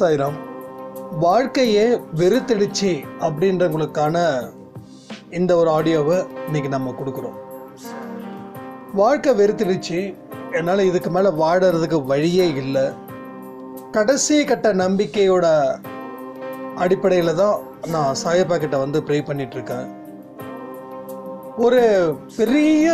சாய்ராம் வாழ்க்கையே வெறுத்திடுச்சு அப்படின்றவங்களுக்கான இந்த ஒரு ஆடியோவை இன்னைக்கு நம்ம கொடுக்குறோம் வாழ்க்கை வெறுத்திடுச்சு என்னால் இதுக்கு மேலே வாடுறதுக்கு வழியே இல்லை கடைசி கட்ட நம்பிக்கையோட அடிப்படையில் தான் நான் சாயப்பா கிட்ட வந்து ப்ரே பண்ணிட்டு இருக்கேன் ஒரு பெரிய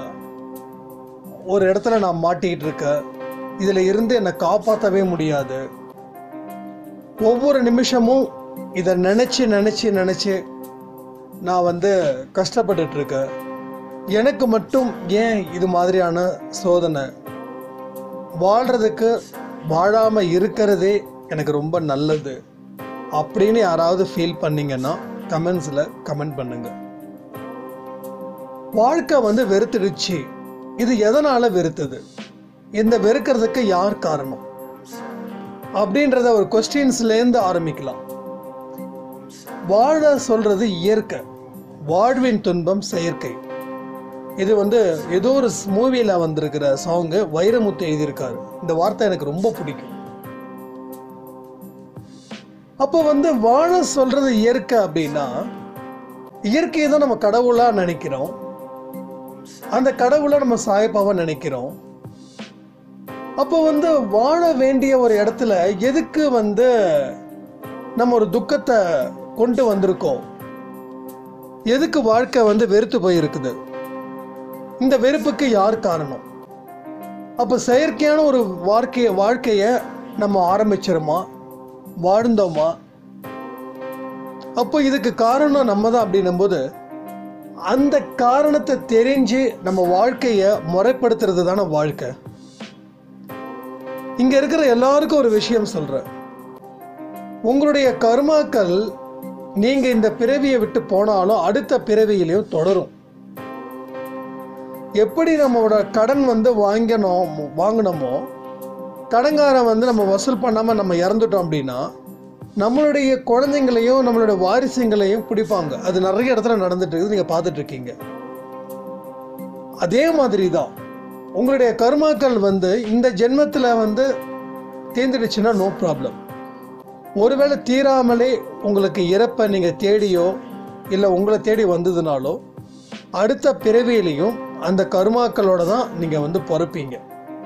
ஒரு இடத்துல நான் மாட்டிக்கிட்டு இருக்கேன் இதில் இருந்து என்னை காப்பாற்றவே முடியாது ஒவ்வொரு நிமிஷமும் இதை நினச்சி நினச்சி நினச்சி நான் வந்து கஷ்டப்பட்டுட்டு இருக்கேன் எனக்கு மட்டும் ஏன் இது மாதிரியான சோதனை வாழ்கிறதுக்கு வாழாமல் இருக்கிறதே எனக்கு ரொம்ப நல்லது அப்படின்னு யாராவது ஃபீல் பண்ணீங்கன்னா கமெண்ட்ஸில் கமெண்ட் பண்ணுங்க வாழ்க்கை வந்து வெறுத்துடுச்சு இது எதனால வெறுத்தது இந்த வெறுக்கிறதுக்கு யார் காரணம் அப்படின்றத ஒரு கொஸ்டின்ஸ்லேருந்து ஆரம்பிக்கலாம் வாழ சொல்றது இயற்கை வாழ்வின் துன்பம் செயற்கை இது வந்து ஏதோ ஒரு மூவியில் வந்திருக்கிற சாங்கு வைரமுத்து எழுதியிருக்காரு இந்த வார்த்தை எனக்கு ரொம்ப பிடிக்கும் அப்போ வந்து வாழ சொல்றது இயற்கை அப்படின்னா இயற்கையை தான் நம்ம கடவுளா நினைக்கிறோம் அந்த கடவுளை நம்ம சாயப்பாவா நினைக்கிறோம் அப்போ வந்து வாழ வேண்டிய ஒரு இடத்துல எதுக்கு வந்து நம்ம ஒரு துக்கத்தை கொண்டு வந்திருக்கோம் எதுக்கு வாழ்க்கை வந்து வெறுத்து போயிருக்குது இந்த வெறுப்புக்கு யார் காரணம் அப்போ செயற்கையான ஒரு வாழ்க்கைய வாழ்க்கையை நம்ம ஆரம்பிச்சிருமா வாழ்ந்தோமா அப்போ இதுக்கு காரணம் நம்ம தான் அப்படின்னும் போது அந்த காரணத்தை தெரிஞ்சு நம்ம வாழ்க்கையை முறைப்படுத்துறது தானே வாழ்க்கை இங்க இருக்கிற எல்லாருக்கும் ஒரு விஷயம் சொல்றேன் உங்களுடைய கர்மாக்கள் நீங்க இந்த பிறவியை விட்டு போனாலும் அடுத்த பிறவியிலையும் தொடரும் எப்படி நம்மளோட கடன் வந்து வாங்கினோம் வாங்கினோமோ கடன்காரன் வந்து நம்ம வசூல் பண்ணாம நம்ம இறந்துட்டோம் அப்படின்னா நம்மளுடைய குழந்தைங்களையும் நம்மளுடைய வாரிசுங்களையும் பிடிப்பாங்க அது நிறைய இடத்துல நடந்துட்டு இருக்குது நீங்க பார்த்துட்டு இருக்கீங்க அதே மாதிரி தான் உங்களுடைய கர்மாக்கள் வந்து இந்த ஜென்மத்தில் வந்து தீர்ந்துடுச்சுன்னா நோ ப்ராப்ளம் ஒருவேளை தீராமலே உங்களுக்கு இறப்பை நீங்கள் தேடியோ இல்லை உங்களை தேடி வந்ததுனாலோ அடுத்த பிறவியிலையும் அந்த கர்மாக்களோட தான் நீங்கள் வந்து பிறப்பீங்க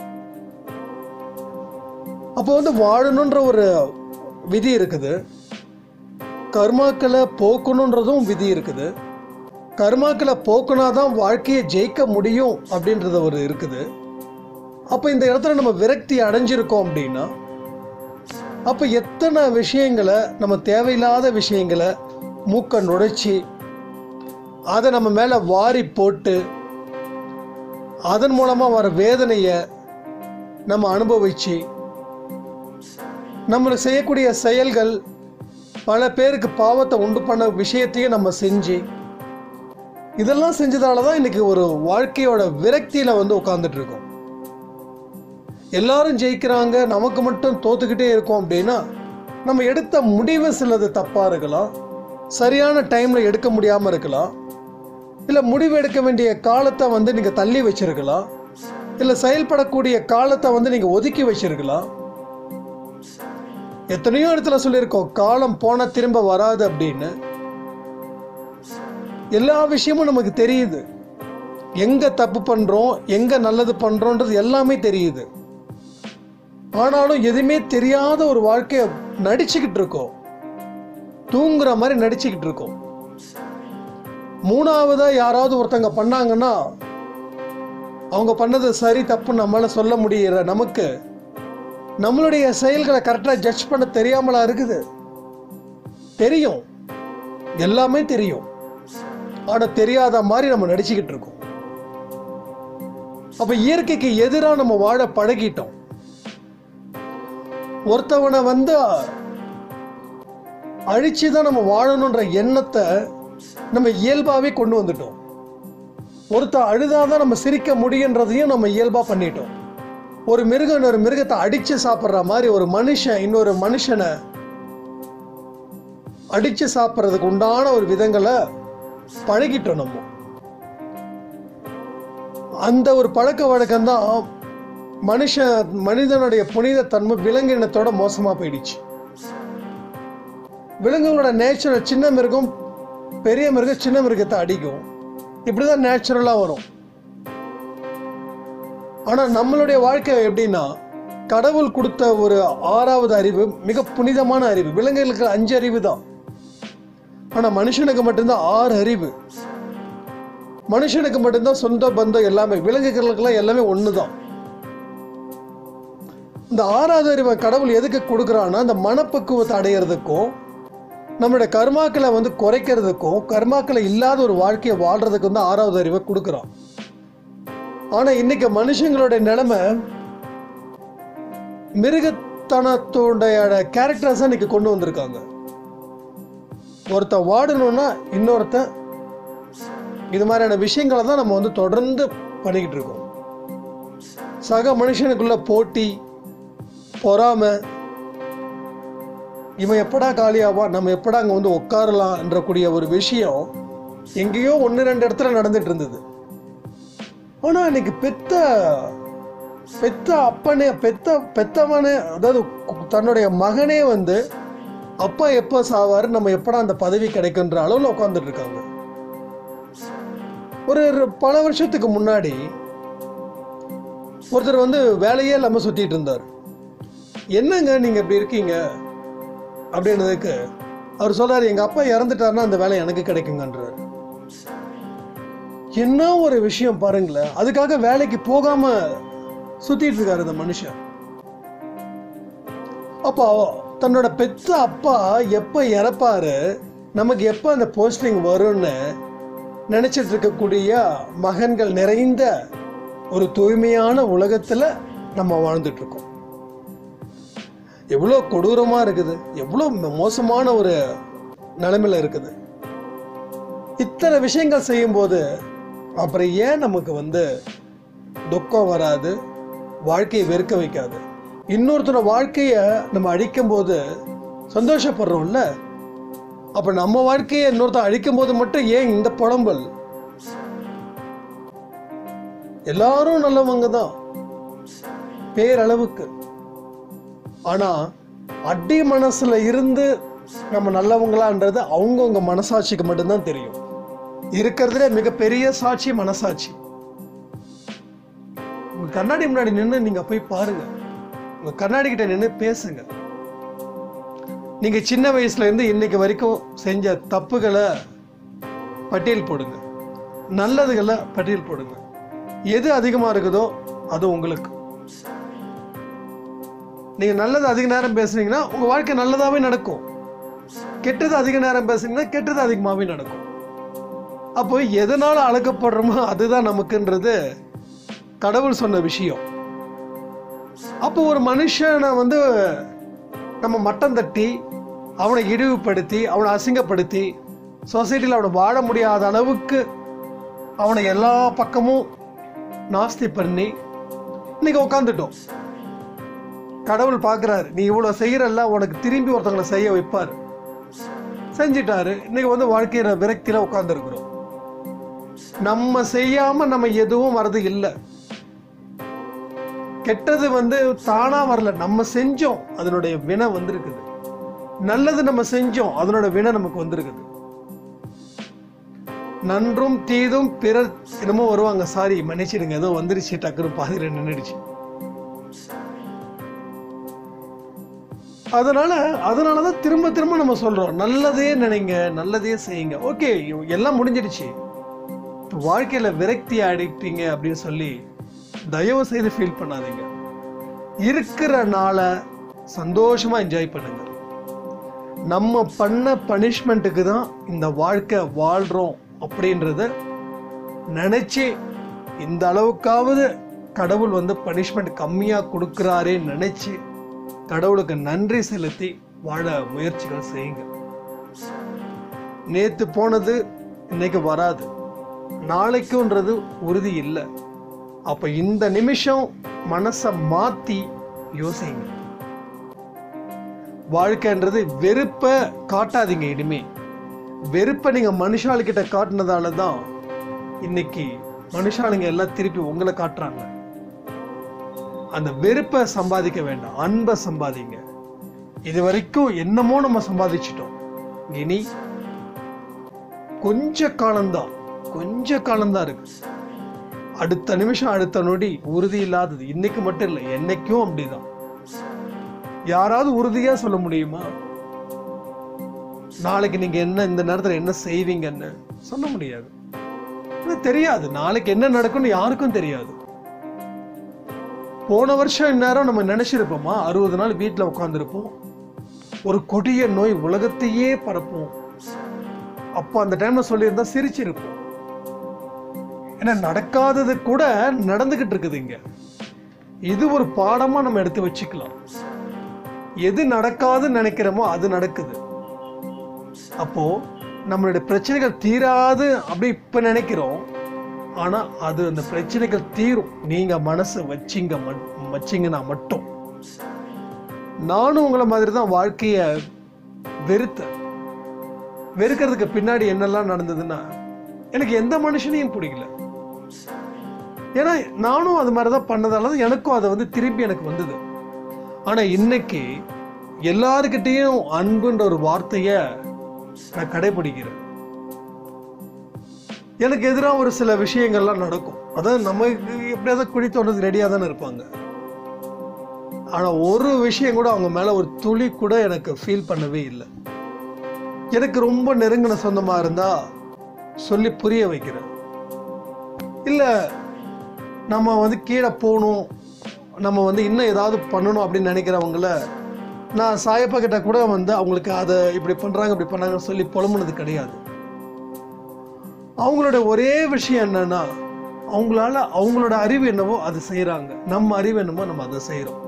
அப்போ வந்து வாழணுன்ற ஒரு விதி இருக்குது கர்மாக்களை போக்கணுன்றதும் விதி இருக்குது கர்மாக்களை போக்குனா தான் வாழ்க்கையை ஜெயிக்க முடியும் அப்படின்றது ஒரு இருக்குது அப்போ இந்த இடத்துல நம்ம விரக்தி அடைஞ்சிருக்கோம் அப்படின்னா அப்போ எத்தனை விஷயங்களை நம்ம தேவையில்லாத விஷயங்களை மூக்க நுழைச்சி அதை நம்ம மேலே வாரி போட்டு அதன் மூலமாக வர வேதனையை நம்ம அனுபவிச்சு நம்ம செய்யக்கூடிய செயல்கள் பல பேருக்கு பாவத்தை உண்டு பண்ண விஷயத்தையும் நம்ம செஞ்சு இதெல்லாம் செஞ்சதால தான் இன்னைக்கு ஒரு வாழ்க்கையோட விரக்தியில் வந்து உட்காந்துட்டு இருக்கோம் எல்லாரும் ஜெயிக்கிறாங்க நமக்கு மட்டும் தோத்துக்கிட்டே இருக்கோம் அப்படின்னா நம்ம எடுத்த முடிவு சிலது தப்பாக இருக்கலாம் சரியான டைமில் எடுக்க முடியாமல் இருக்கலாம் இல்லை முடிவு எடுக்க வேண்டிய காலத்தை வந்து நீங்கள் தள்ளி வச்சிருக்கலாம் இல்லை செயல்படக்கூடிய காலத்தை வந்து நீங்கள் ஒதுக்கி வச்சிருக்கலாம் எத்தனையோ இடத்துல சொல்லியிருக்கோம் காலம் போனால் திரும்ப வராது அப்படின்னு எல்லா விஷயமும் நமக்கு தெரியுது எங்க தப்பு பண்றோம் எங்க நல்லது பண்றோன்றது எல்லாமே தெரியுது ஆனாலும் எதுவுமே தெரியாத ஒரு வாழ்க்கைய நடிச்சுக்கிட்டு இருக்கோம் தூங்குற மாதிரி நடிச்சுக்கிட்டு இருக்கோம் மூணாவதா யாராவது ஒருத்தங்க பண்ணாங்கன்னா அவங்க பண்ணது சரி தப்பு நம்மளால சொல்ல முடியற நமக்கு நம்மளுடைய செயல்களை கரெக்டாக ஜட்ஜ் பண்ண தெரியாமலா இருக்குது தெரியும் எல்லாமே தெரியும் ஆனால் தெரியாத மாதிரி நம்ம நடிச்சுக்கிட்டு இருக்கோம் அப்ப இயற்கைக்கு எதிராக நம்ம வாழ பழகிட்டோம் ஒருத்தவனை வந்து அழிச்சு தான் நம்ம வாழணுன்ற எண்ணத்தை நம்ம இயல்பாகவே கொண்டு வந்துட்டோம் ஒருத்தன் அழுதாதான் நம்ம சிரிக்க முடியுன்றதையும் நம்ம இயல்பா பண்ணிட்டோம் ஒரு மிருகம் இன்னொரு மிருகத்தை அடிச்சு சாப்பிட்ற மாதிரி ஒரு மனுஷன் இன்னொரு மனுஷனை அடிச்சு சாப்பிட்றதுக்கு உண்டான ஒரு விதங்களை பழகிட்டோம் நம்ம அந்த ஒரு பழக்க வழக்கம் தான் மனுஷன் மனிதனுடைய புனித தன்மை விலங்கினத்தோட மோசமா போயிடுச்சு விலங்குகளோட நேச்சர் சின்ன மிருகம் பெரிய மிருகம் சின்ன மிருகத்தை அடிக்கும் இப்படிதான் நேச்சுரலாக வரும் ஆனால் நம்மளுடைய வாழ்க்கை எப்படின்னா கடவுள் கொடுத்த ஒரு ஆறாவது அறிவு மிக புனிதமான அறிவு விலங்குகளுக்கு அஞ்சு அறிவு தான் ஆனால் மனுஷனுக்கு மட்டும்தான் ஆறு அறிவு மனுஷனுக்கு மட்டும்தான் சொந்த பந்தம் எல்லாமே விலங்குகளுக்கெல்லாம் எல்லாமே ஒன்று தான் இந்த ஆறாவது அறிவை கடவுள் எதுக்கு கொடுக்குறான்னா அந்த மனப்பக்குவத்தை அடையிறதுக்கும் நம்மளுடைய கர்மாக்களை வந்து குறைக்கிறதுக்கும் கர்மாக்களை இல்லாத ஒரு வாழ்க்கையை வாழ்றதுக்கும் தான் ஆறாவது அறிவை கொடுக்குறான் ஆனா இன்னைக்கு மனுஷங்களுடைய நிலைமை மிருகத்தனத்தோடைய கேரக்டர்ஸ் இன்னைக்கு கொண்டு வந்திருக்காங்க ஒருத்தன் வாடணும்னா இன்னொருத்தன் இது மாதிரியான விஷயங்களை தான் நம்ம வந்து தொடர்ந்து பண்ணிக்கிட்டு இருக்கோம் சக மனுஷனுக்குள்ள போட்டி பொறாமை இவன் எப்படா காலியாவான் நம்ம எப்படா அங்கே வந்து உட்காரலாம் என்ற கூடிய ஒரு விஷயம் எங்கேயோ ஒன்று ரெண்டு இடத்துல நடந்துட்டு இருந்தது ஆனால் இன்னைக்கு பெத்த பெத்த அப்பனே பெத்த பெத்தவனே அதாவது கு- தன்னுடைய மகனே வந்து அப்பா எப்போ சாவாரு நம்ம எப்படா அந்த பதவி கிடைக்குன்ற அளவில் உட்காந்துட்டு இருக்காங்க ஒரு ஒரு பல வருஷத்துக்கு முன்னாடி ஒருத்தர் வந்து வேலையே இல்லாமல் சுத்திட்டு இருந்தார் என்னங்க நீங்க இப்படி இருக்கீங்க அப்படின்னதுக்கு அவர் சொல்றாரு எங்க அப்பா இறந்துட்டாருன்னா அந்த வேலை எனக்கு கிடைக்குங்கன்றார் என்ன ஒரு விஷயம் பாருங்களேன் அதுக்காக வேலைக்கு போகாம சுத்திட்டு இருக்காரு இந்த மனுஷன் அப்போ தன்னோட பெத்த அப்பா எப்ப இறப்பாரு நமக்கு எப்ப அந்த போஸ்டிங் வரும்னு நினைச்சிட்டு இருக்கக்கூடிய மகன்கள் நிறைந்த ஒரு தூய்மையான உலகத்துல நம்ம வாழ்ந்துட்டு இருக்கோம் எவ்வளோ கொடூரமா இருக்குது எவ்வளோ மோசமான ஒரு நிலைமையில இருக்குது இத்தனை விஷயங்கள் செய்யும்போது அப்புறம் ஏன் நமக்கு வந்து துக்கம் வராது வாழ்க்கையை வெறுக்க வைக்காது இன்னொருத்தரோட வாழ்க்கையை நம்ம அழிக்கும் போது சந்தோஷப்படுறோம்ல அப்ப நம்ம வாழ்க்கையை இன்னொருத்தன் அழிக்கும் போது மட்டும் ஏன் இந்த புலம்பல் எல்லாரும் நல்லவங்க தான் பேரளவுக்கு ஆனா அடி மனசுல இருந்து நம்ம நல்லவங்களான்றது அவங்கவுங்க மனசாட்சிக்கு மட்டும்தான் தெரியும் இருக்கிறதுல மிகப்பெரிய சாட்சி மனசாட்சி உங்க கண்ணாடி முன்னாடி நின்று நீங்க போய் பாருங்க உங்க கண்ணாடி கிட்ட நின்று பேசுங்க நீங்க சின்ன வயசுல இருந்து இன்னைக்கு வரைக்கும் செஞ்ச தப்புகளை பட்டியல் போடுங்க நல்லதுகளை பட்டியல் போடுங்க எது அதிகமா இருக்குதோ அது உங்களுக்கு நீங்க நல்லது அதிக நேரம் பேசுனீங்கன்னா உங்க வாழ்க்கை நல்லதாவே நடக்கும் கெட்டது அதிக நேரம் பேசுனீங்கன்னா கெட்டது அதிகமாகவே நடக்கும் அப்போ எதனால அழைக்கப்படுறோமோ அதுதான் நமக்குன்றது கடவுள் சொன்ன விஷயம் அப்போ ஒரு மனுஷனை வந்து நம்ம மட்டம் தட்டி அவனை இழிவுபடுத்தி அவனை அசிங்கப்படுத்தி சொசைட்டியில் அவனை வாழ முடியாத அளவுக்கு அவனை எல்லா பக்கமும் நாஸ்தி பண்ணி இன்னைக்கு உட்காந்துட்டோம் கடவுள் பார்க்குறாரு நீ இவ்வளோ செய்கிறல்ல உனக்கு திரும்பி ஒருத்தவங்களை செய்ய வைப்பார் செஞ்சிட்டாரு இன்னைக்கு வந்து வாழ்க்கையில விரக்தியில உட்காந்துருக்குறோம் நம்ம செய்யாம நம்ம எதுவும் வரது இல்லை கெட்டது வந்து தானா வரல நம்ம செஞ்சோம் அதனுடைய வினை வந்திருக்குது நல்லது நம்ம செஞ்சோம் அதனோட வினை நமக்கு வந்திருக்குது நன்றும் தீதும் பிறர் என்னமோ வருவாங்க சாரி மன்னிச்சிடுங்க ஏதோ வந்துருச்சு டக்குன்னு பாதியில நின்றுடுச்சு அதனால அதனால தான் திரும்ப திரும்ப நம்ம சொல்றோம் நல்லதே நினைங்க நல்லதே செய்யுங்க ஓகே எல்லாம் முடிஞ்சிடுச்சு இப்போ வாழ்க்கையில விரக்தி ஆடிட்டீங்க அப்படின்னு சொல்லி தயவு செய்து ஃபீல் பண்ணாதீங்க இருக்கிற நாளை சந்தோஷமா என்ஜாய் பண்ணுங்க நம்ம பண்ண பனிஷ்மெண்ட்டுக்கு தான் இந்த வாழ்க்கை வாழ்றோம் அப்படின்றத நினைச்சு இந்த அளவுக்காவது கடவுள் வந்து பனிஷ்மெண்ட் கம்மியா கொடுக்குறாரேன்னு நினைச்சு கடவுளுக்கு நன்றி செலுத்தி வாழ முயற்சிகள் செய்யுங்க நேத்து போனது இன்னைக்கு வராது நாளைக்குன்றது உறுதி இல்லை அப்ப இந்த நிமிஷம் மனசை மாத்தி யோசிங்க வாழ்க்கைன்றது வெறுப்பை காட்டாதீங்க இனிமே வெறுப்பை நீங்க மனுஷாளுக்கிட்ட காட்டினதால தான் இன்னைக்கு மனுஷாளுங்க எல்லாம் திருப்பி உங்களை காட்டுறாங்க அந்த வெறுப்பை சம்பாதிக்க வேண்டாம் அன்பை சம்பாதிங்க இது வரைக்கும் என்னமோ நம்ம சம்பாதிச்சிட்டோம் இனி கொஞ்ச காலம்தான் கொஞ்ச காலம்தான் இருக்கு அடுத்த நிமிஷம் அடுத்த நொடி உறுதி இல்லாதது இன்னைக்கு மட்டும் இல்லை என்னைக்கும் அப்படிதான் யாராவது உறுதியா சொல்ல முடியுமா நாளைக்கு நீங்க என்ன இந்த நேரத்துல என்ன செய்வீங்கன்னு சொல்ல முடியாது அது தெரியாது நாளைக்கு என்ன நடக்கும்னு யாருக்கும் தெரியாது போன வருஷம் இந்நேரம் நம்ம நினைச்சிருப்போமா அறுபது நாள் வீட்டில் உட்காந்துருப்போம் ஒரு கொடிய நோய் உலகத்தையே பரப்போம் அப்போ அந்த டைம்ல சொல்லியிருந்தா சிரிச்சிருப்போம் ஏன்னா நடக்காதது கூட நடந்துகிட்டு இருக்குது இங்க இது ஒரு பாடமா நம்ம எடுத்து வச்சுக்கலாம் எது நடக்காதுன்னு நினைக்கிறோமோ அது நடக்குது அப்போ நம்மளுடைய பிரச்சனைகள் தீராது அப்படி இப்ப நினைக்கிறோம் ஆனா அது அந்த பிரச்சனைகள் தீரும் நீங்க மனசை வச்சிங்க மட்- வச்சீங்கன்னா மட்டும் நானும் உங்களை மாதிரி தான் வாழ்க்கைய வெறுத்தேன் வெறுக்கிறதுக்கு பின்னாடி என்னெல்லாம் நடந்ததுன்னா எனக்கு எந்த மனுஷனையும் பிடிக்கல ஏன்னா நானும் அது மாதிரி தான் பண்ணதால தான் எனக்கும் அதை வந்து திருப்பி எனக்கு வந்தது ஆனா இன்னைக்கு எல்லாருக்கிட்டேயும் அன்புன்ற ஒரு வார்த்தைய நான் கடைபிடிக்கிறேன் எனக்கு எதிராக ஒரு சில விஷயங்கள்லாம் நடக்கும் அதாவது நமக்கு எப்படியாவது குழி தோண்டது ரெடியாக தானே இருப்பாங்க ஆனா ஒரு விஷயம் கூட அவங்க மேல ஒரு துளி கூட எனக்கு ஃபீல் பண்ணவே இல்லை எனக்கு ரொம்ப நெருங்கின சொந்தமா இருந்தா சொல்லி புரிய வைக்கிறேன் இல்ல நம்ம வந்து கீழே போகணும் நம்ம வந்து இன்னும் ஏதாவது பண்ணணும் அப்படின்னு நினைக்கிறவங்கள நான் சாயப்பா கிட்ட கூட வந்து அவங்களுக்கு அதை இப்படி பண்றாங்க இப்படி பண்ணாங்கன்னு சொல்லி புலம்புனது கிடையாது அவங்களோட ஒரே விஷயம் என்னன்னா அவங்களால அவங்களோட அறிவு என்னவோ அது செய்றாங்க நம்ம அறிவு என்னமோ நம்ம அதை செய்றோம்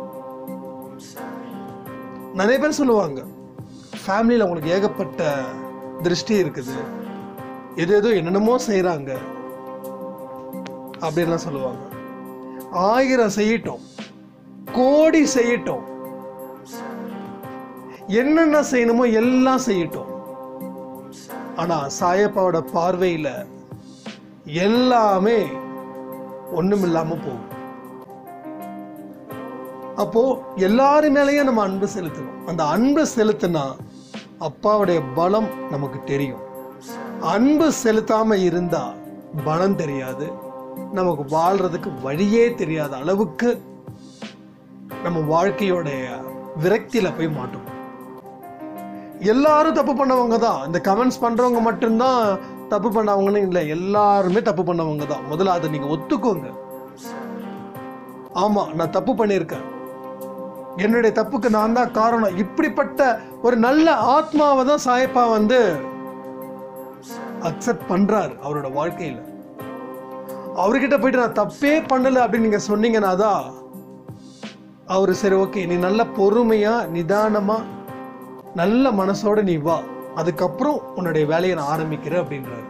நிறைய பேர் சொல்லுவாங்க ஃபேமிலியில் அவங்களுக்கு ஏகப்பட்ட திருஷ்டி இருக்குது எது ஏதோ என்னென்னமோ செய்றாங்க அப்படின்லாம் சொல்லுவாங்க ஆயிரம் செய்யட்டும் கோடி செய்யட்டும் என்னென்ன செய்யணுமோ எல்லாம் செய்யட்டும் ஆனா சாயப்பாவோட பார்வையில எல்லாமே ஒண்ணும் இல்லாம போகும் அப்போ எல்லாரு மேலேயும் நம்ம அன்பு செலுத்தணும் அந்த அன்பு செலுத்தினா அப்பாவுடைய பலம் நமக்கு தெரியும் அன்பு செலுத்தாம இருந்தா பலம் தெரியாது நமக்கு வாழ்றதுக்கு வழியே தெரியாத அளவுக்கு நம்ம வாழ்க்கையோடைய விரக்தியில போய் மாட்டோம் எல்லாரும் தப்பு பண்ணவங்க தான் இந்த கமெண்ட்ஸ் பண்றவங்க மட்டும்தான் தப்பு பண்ணவங்கன்னு இல்லை எல்லாருமே தப்பு பண்ணவங்க தான் முதல்ல அதை நீங்க ஒத்துக்கோங்க ஆமா நான் தப்பு பண்ணியிருக்கேன் என்னுடைய தப்புக்கு நான் தான் காரணம் இப்படிப்பட்ட ஒரு நல்ல ஆத்மாவை தான் சாயப்பா வந்து அக்செப்ட் பண்றாரு அவரோட வாழ்க்கையில அவர்கிட்ட போயிட்டு நான் தப்பே பண்ணல அப்படின்னு நீங்க சொன்னீங்கன்னா தான் அவரு சரி ஓகே நீ நல்ல பொறுமையா நிதானமா நல்ல மனசோட நீ வா அதுக்கப்புறம் உன்னுடைய வேலையை நான் ஆரம்பிக்கிறேன் அப்படின்றாரு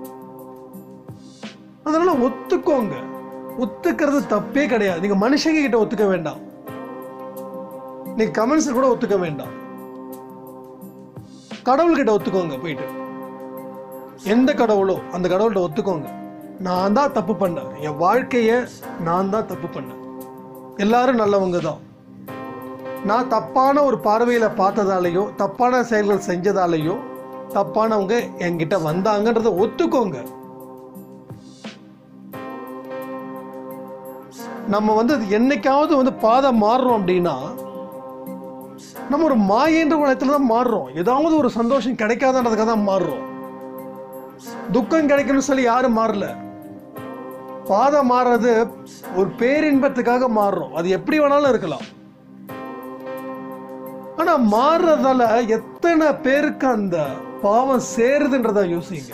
அதனால ஒத்துக்கோங்க ஒத்துக்கிறது தப்பே கிடையாது நீங்க மனுஷங்க கிட்ட ஒத்துக்க வேண்டாம் நீங்க கமெண்ட்ஸ் கூட ஒத்துக்க வேண்டாம் கடவுள்கிட்ட ஒத்துக்கோங்க போயிட்டு எந்த கடவுளோ அந்த கடவுள்கிட்ட ஒத்துக்கோங்க நான் தான் தப்பு பண்ணேன் என் வாழ்க்கைய நான் தான் தப்பு பண்ணேன் எல்லாரும் நல்லவங்க தான் நான் தப்பான ஒரு பார்வையில பார்த்ததாலேயோ தப்பான செயல்கள் செஞ்சதாலேயோ தப்பானவங்க என்கிட்ட வந்தாங்கன்றத ஒத்துக்கோங்க நம்ம வந்து அது என்னைக்காவது வந்து பாதை மாறுறோம் அப்படின்னா நம்ம ஒரு மாயன்ற உலகத்துல தான் மாறுறோம் ஏதாவது ஒரு சந்தோஷம் கிடைக்காதன்றதுக்காக தான் மாறுறோம் துக்கம் கிடைக்கணும்னு சொல்லி யாரும் மாறல பாதை மாறுறது ஒரு பேரின்பத்துக்காக மாறுறோம் அது எப்படி வேணாலும் இருக்கலாம் ஆனா மாறுறதால எத்தனை பேருக்கு அந்த பாவம் சேருதுன்றத யோசிங்க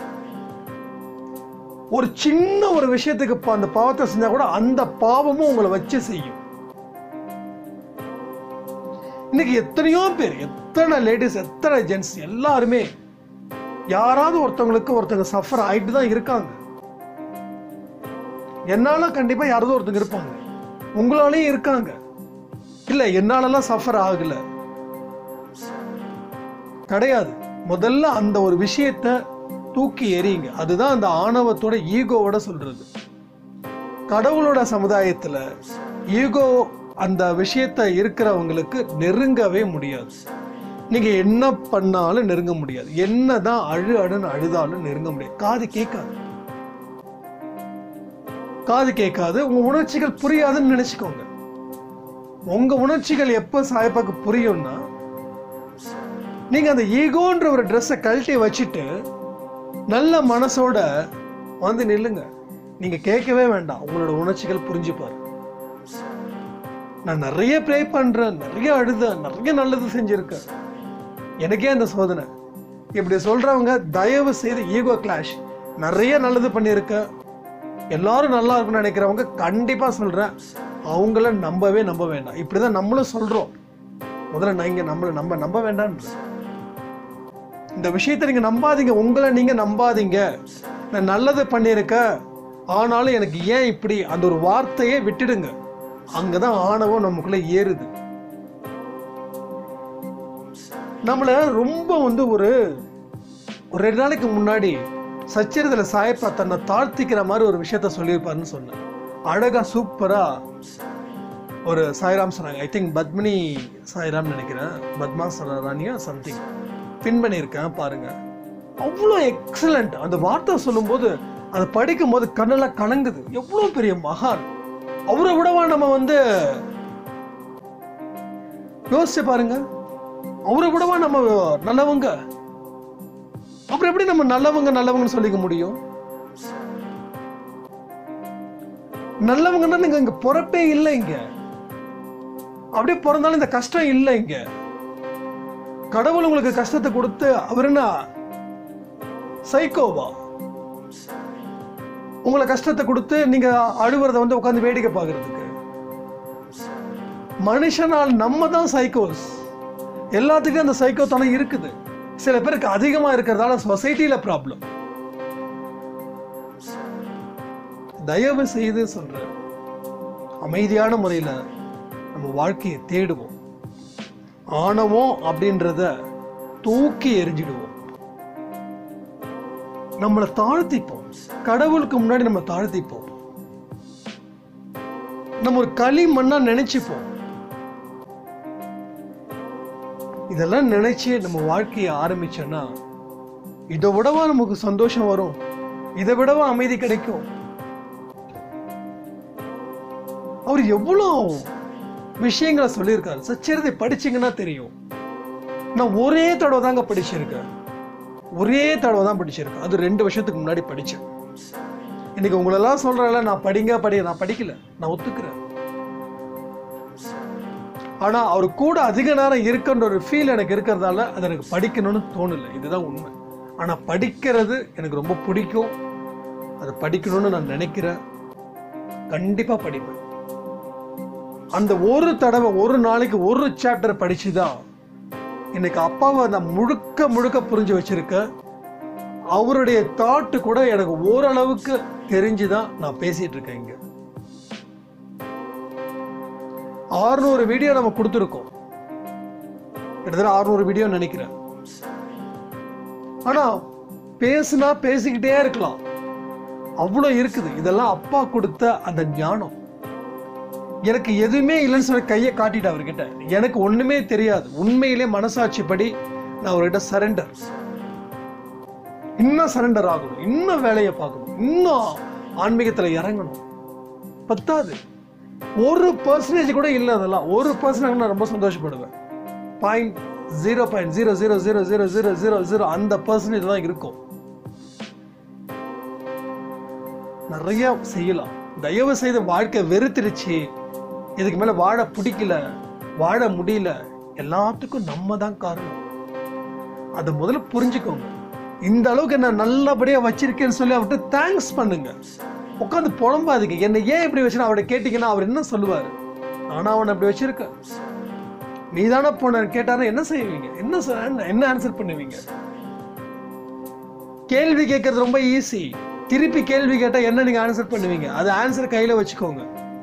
ஒரு சின்ன ஒரு விஷயத்துக்கு ப- அந்த பாவத்தை செஞ்சா கூட அந்த பாவமும் உங்களை வச்சு செய்யும் இன்னைக்கு எத்தனையோ பேர் எத்தனை லேடிஸ் எத்தனை ஜென்ட்ஸ் எல்லாருமே யாராவது ஒருத்தவங்களுக்கு ஒருத்தங்க சஃபர் ஆயிட்டு தான் இருக்காங்க என்னால கண்டிப்பா யாராவது ஒருத்தங்க இருப்பாங்க உங்களாலேயும் இருக்காங்க இல்ல என்னாலலாம் சஃபர் ஆகல கிடையாது முதல்ல அந்த ஒரு விஷயத்த தூக்கி எறியுங்க அதுதான் அந்த ஆணவத்தோட ஈகோவோட சொல்றது கடவுளோட சமுதாயத்துல ஈகோ அந்த விஷயத்த இருக்கிறவங்களுக்கு நெருங்கவே முடியாது நீங்க என்ன பண்ணாலும் நெருங்க முடியாது என்னதான் அழு அழுன்னு அழுதாலும் நெருங்க முடியாது காது கேட்காது காது கேட்காது உங்க உணர்ச்சிகள் புரியாதுன்னு நினைச்சுக்கோங்க உங்க உணர்ச்சிகள் எப்ப சாயப்பாக்கு புரியும்னா நீங்க அந்த ஈகோன்ற ஒரு ட்ரெஸ்ஸை கழட்டி வச்சுட்டு நல்ல மனசோட வந்து நில்லுங்க நீங்க கேட்கவே வேண்டாம் உங்களோட உணர்ச்சிகள் புரிஞ்சுப்பாரு நான் நிறைய ப்ளே பண்றேன் நிறைய அழுதேன் நிறைய நல்லது செஞ்சிருக்கேன் எனக்கே அந்த சோதனை இப்படி சொல்றவங்க தயவு செய்து ஈகோ கிளாஷ் நிறைய நல்லது பண்ணியிருக்கேன் எல்லாரும் நல்லா இருக்கும்னு நினைக்கிறவங்க கண்டிப்பா சொல்றேன் அவங்கள நம்பவே நம்ப வேண்டாம் இப்படிதான் நம்மளும் சொல்றோம் முதல்ல நான் இங்க நம்மள நம்ப நம்ப வேண்டாம்ன்ற இந்த விஷயத்தை நீங்க நம்பாதீங்க உங்களை நீங்க நம்பாதீங்க நான் நல்லது பண்ணியிருக்கேன் ஆனாலும் எனக்கு ஏன் இப்படி அந்த ஒரு வார்த்தையை விட்டுடுங்க அங்கதான் ஆணவம் நமக்குள்ள ஏறுது நம்மள ரொம்ப வந்து ஒரு ஒரு ரெண்டு நாளைக்கு முன்னாடி சச்சரிதல சாயப்பா தன்னை தாழ்த்திக்கிற மாதிரி ஒரு விஷயத்த சொல்லியிருப்பாருன்னு சொன்னேன் அழகா சூப்பரா ஒரு சாய்ராம் சொன்னாங்க ஐ திங்க் பத்மினி சாய்ராம் நினைக்கிறேன் பத்மா ராணியா சம்திங் பின் பண்ணியிருக்கேன் பாருங்க அவ்வளோ எக்ஸலண்ட் அந்த வார்த்தை சொல்லும்போது அதை படிக்கும் போது கண்ணெல்லாம் கலங்குது எவ்வளோ பெரிய மகான் அவரை விடவா நம்ம வந்து யோசிச்சு பாருங்க அவரை விடவா நம்ம நல்லவங்க அப்புறம் எப்படி நம்ம நல்லவங்க நல்லவங்கன்னு சொல்லிக்க முடியும் நல்லவங்கன்னா நீங்க இங்க பிறப்பே இல்லை இங்க அப்படியே பிறந்தாலும் இந்த கஷ்டம் இல்லை இங்க கடவுள் உங்களுக்கு கஷ்டத்தை கொடுத்து அவர் என்ன சைக்கோவா உங்களை கஷ்டத்தை கொடுத்து நீங்க அழுவுறத வந்து உட்காந்து வேடிக்கை பார்க்கறதுக்கு மனுஷனால் நம்ம தான் சைக்கோஸ் எல்லாத்துக்கும் அந்த சைக்கோத்தனம் இருக்குது சில பேருக்கு அதிகமா இருக்கிறதால சொசைட்டில ப்ராப்ளம் தயவு செய்து சொல்றேன் அமைதியான முறையில நம்ம வாழ்க்கையை தேடுவோம் ஆணவம் அப்படின்றத தூக்கி எரிஞ்சிடுவோம் நம்மளை தாழ்த்திப்போம் கடவுளுக்கு முன்னாடி நம்ம தாழ்த்திப்போம் நம்ம ஒரு களி மண்ணா நினைச்சுப்போம் இதெல்லாம் நினைச்சு நம்ம வாழ்க்கையை ஆரம்பிச்சோன்னா இதை விடவா நமக்கு சந்தோஷம் வரும் இதை விடவா அமைதி கிடைக்கும் அவர் எவ்வளோ விஷயங்களை சொல்லியிருக்காரு சச்சரிதை படிச்சீங்கன்னா தெரியும் நான் ஒரே தடவை தாங்க படிச்சிருக்கேன் ஒரே தடவை தான் படிச்சிருக்கேன் அது ரெண்டு வருஷத்துக்கு முன்னாடி படிச்சேன் இன்னைக்கு உங்களெல்லாம் சொல்றேன்ல நான் படிங்க படி நான் படிக்கல நான் ஒத்துக்கிறேன் ஆனா அவர் கூட அதிக நேரம் இருக்குன்ற ஒரு ஃபீல் எனக்கு இருக்கிறதால அது எனக்கு படிக்கணும்னு தோணல இதுதான் உண்மை ஆனா படிக்கிறது எனக்கு ரொம்ப பிடிக்கும் அதை படிக்கணும்னு நான் நினைக்கிறேன் கண்டிப்பா படிப்பேன் அந்த ஒரு தடவை ஒரு நாளைக்கு ஒரு சாப்டர் படிச்சுதான் இன்னைக்கு அப்பாவை நான் முழுக்க முழுக்க புரிஞ்சு வச்சிருக்கேன் அவருடைய தாட்டு கூட எனக்கு ஓரளவுக்கு தெரிஞ்சுதான் நான் பேசிட்டு இருக்கேன் இங்க ஆறுநூறு வீடியோ நம்ம கொடுத்துருக்கோம் கிட்டத்தட்ட ஆறுநூறு வீடியோ நினைக்கிறேன் ஆனா பேசுனா பேசிக்கிட்டே இருக்கலாம் அவ்வளோ இருக்குது இதெல்லாம் அப்பா கொடுத்த அந்த ஞானம் எனக்கு எதுவுமே இல்லைன்னு சொல்லி கையை காட்டிட்டு அவர்கிட்ட எனக்கு ஒண்ணுமே தெரியாது உண்மையிலே மனசாட்சிப்படி நான் அவர்கிட்ட சரண்டர் இன்னும் சரண்டர் ஆகணும் இன்னும் வேலையை பார்க்கணும் இன்னும் ஆன்மீகத்துல இறங்கணும் பத்தாது ஒரு பர்சன்டேஜ் கூட இல்லை அதெல்லாம் ஒரு பர்சன்டேஜ் நான் ரொம்ப சந்தோஷப்படுவேன் point zero point zero zero zero zero zero zero zero அந்த பர்சன்டேஜ் தான் இருக்கும் நிறைய செய்யலாம் தயவு செய்து வாழ்க்கை வெறுத்துருச்சு இதுக்கு மேல வாழ பிடிக்கல வாழ முடியல எல்லாத்துக்கும் நம்ம தான் காரணம் அதை முதல்ல புரிஞ்சுக்கோங்க இந்த அளவுக்கு என்ன நல்லபடியா வச்சிருக்கேன்னு சொல்லி அவர்கிட்ட தேங்க்ஸ் பண்ணுங்க உட்காந்து புலம்பாதீங்க என்னை ஏன் இப்படி வச்சு அவர்கிட்ட கேட்டீங்கன்னா அவர் என்ன சொல்லுவாரு ஆனா அவனை அப்படி வச்சிருக்க நீ தானே போன கேட்டாருன்னா என்ன செய்வீங்க என்ன சொ- என்ன- என்ன ஆன்சர் பண்ணுவீங்க கேள்வி கேட்கறது ரொம்ப ஈஸி திருப்பி கேள்வி கேட்டா என்ன நீங்க ஆன்சர் பண்ணுவீங்க அது ஆன்சர் கையில வச்சுக்கோங்க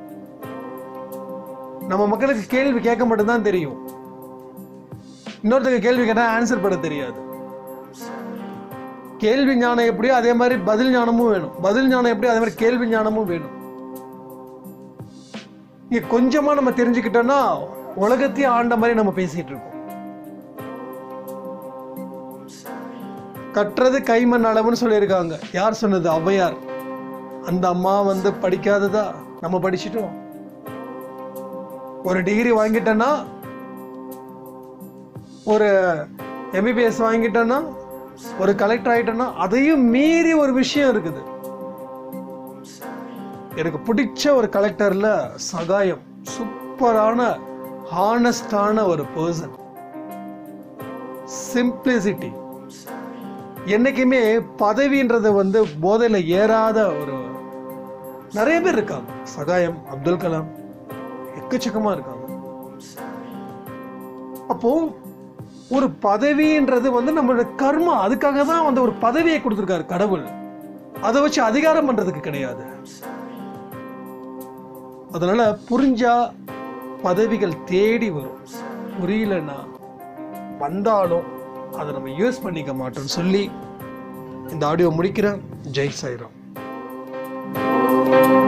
நம்ம மக்களுக்கு கேள்வி கேட்க மட்டும்தான் தெரியும் இன்னொருத்தங்க கேள்வி கேட்டா ஆன்சர் பண்ண தெரியாது கேள்வி ஞானம் எப்படியோ அதே மாதிரி பதில் ஞானமும் வேணும் பதில் ஞானம் எப்படியோ அதே மாதிரி கேள்வி ஞானமும் வேணும் இங்க கொஞ்சமா நம்ம தெரிஞ்சுக்கிட்டோம்னா உலகத்தையே ஆண்ட மாதிரி நம்ம பேசிட்டு இருக்கோம் கற்றது கைமண் அளவுன்னு சொல்லியிருக்காங்க யார் சொன்னது ஔவையார் அந்த அம்மா வந்து படிக்காததா நம்ம படிச்சிட்டோம் ஒரு டிகிரி வாங்கிட்டேன்னா ஒரு எம்பிபிஎஸ் வாங்கிட்டேன்னா ஒரு கலெக்டர் ஆகிட்டேன்னா அதையும் மீறி ஒரு விஷயம் இருக்குது எனக்கு பிடிச்ச ஒரு கலெக்டர்ல சகாயம் சூப்பரான ஹானஸ்டான ஒரு பர்சன் சிம்பிளிசிட்டி என்னைக்குமே பதவின்றது வந்து போதையில ஏறாத ஒரு நிறைய பேர் இருக்காங்க சகாயம் அப்துல் கலாம் எக்கச்சக்கமா இருக்காங்க அப்போ ஒரு பதவின்றது வந்து நம்மளோட கர்மா அதுக்காக தான் வந்து ஒரு பதவியை கொடுத்துருக்காரு கடவுள் அதை வச்சு அதிகாரம் பண்றதுக்கு கிடையாது அதனால புரிஞ்சா பதவிகள் தேடி வரும் புரியலன்னா வந்தாலும் அதை நம்ம யூஸ் பண்ணிக்க மாட்டோம்னு சொல்லி இந்த ஆடியோ முடிக்கிறேன் ஜெய் சாய்ராம்